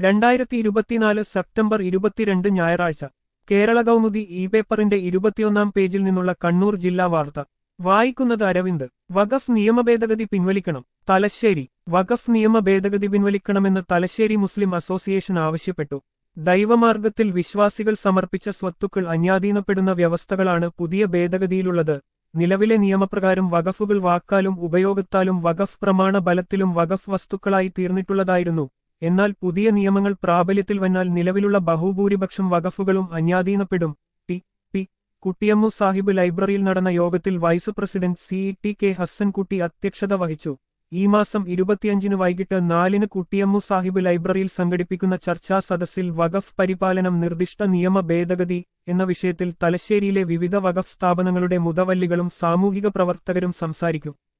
രണ്ടായിരത്തി ഇരുപത്തിനാല് സെപ്റ്റംബർ ഇരുപത്തിരണ്ട് ഞായറാഴ്ച കേരള കൗമുദി ഇ പേപ്പറിന്റെ ഇരുപത്തിയൊന്നാം പേജിൽ നിന്നുള്ള കണ്ണൂർ ജില്ലാ വാർത്ത വായിക്കുന്നത് അരവിന്ദ് വഖഫ് നിയമ ഭേദഗതി പിൻവലിക്കണം തലശ്ശേരി വഖഫ് നിയമ ഭേദഗതി പിൻവലിക്കണമെന്ന് തലശ്ശേരി മുസ്ലിം അസോസിയേഷൻ ആവശ്യപ്പെട്ടു ദൈവമാർഗത്തിൽ വിശ്വാസികൾ സമർപ്പിച്ച സ്വത്തുക്കൾ അന്യാധീനപ്പെടുന്ന വ്യവസ്ഥകളാണ് പുതിയ ഭേദഗതിയിലുള്ളത് നിലവിലെ നിയമപ്രകാരം വഖഫുകൾ വാക്കാലും ഉപയോഗത്താലും വഖഫ് പ്രമാണ ബലത്തിലും വഖഫ് വസ്തുക്കളായി തീർന്നിട്ടുള്ളതായിരുന്നു എന്നാൽ പുതിയ നിയമങ്ങൾ പ്രാബല്യത്തിൽ വന്നാൽ നിലവിലുള്ള ബഹുഭൂരിപക്ഷം വഖഫുകളും അന്യാധീനപ്പെടും ടി പി കുട്ടിയമ്മു സാഹിബ് ലൈബ്രറിയിൽ നടന്ന യോഗത്തിൽ vice president C T K Hassankutty അധ്യക്ഷത വഹിച്ചു ഈ മാസം ഇരുപത്തിയഞ്ചിന് വൈകിട്ട് നാലിന് കുട്ടിയമ്മു സാഹിബ് ലൈബ്രറിയിൽ സംഘടിപ്പിക്കുന്ന ചർച്ചാ സദസ്സിൽ വഖഫ് പരിപാലനം നിർദ്ദിഷ്ട നിയമ ഭേദഗതി എന്ന വിഷയത്തിൽ തലശ്ശേരിയിലെ വിവിധ വഖഫ് സ്ഥാപനങ്ങളുടെ മുതവല്ലികളും സാമൂഹിക പ്രവർത്തകരും സംസാരിക്കും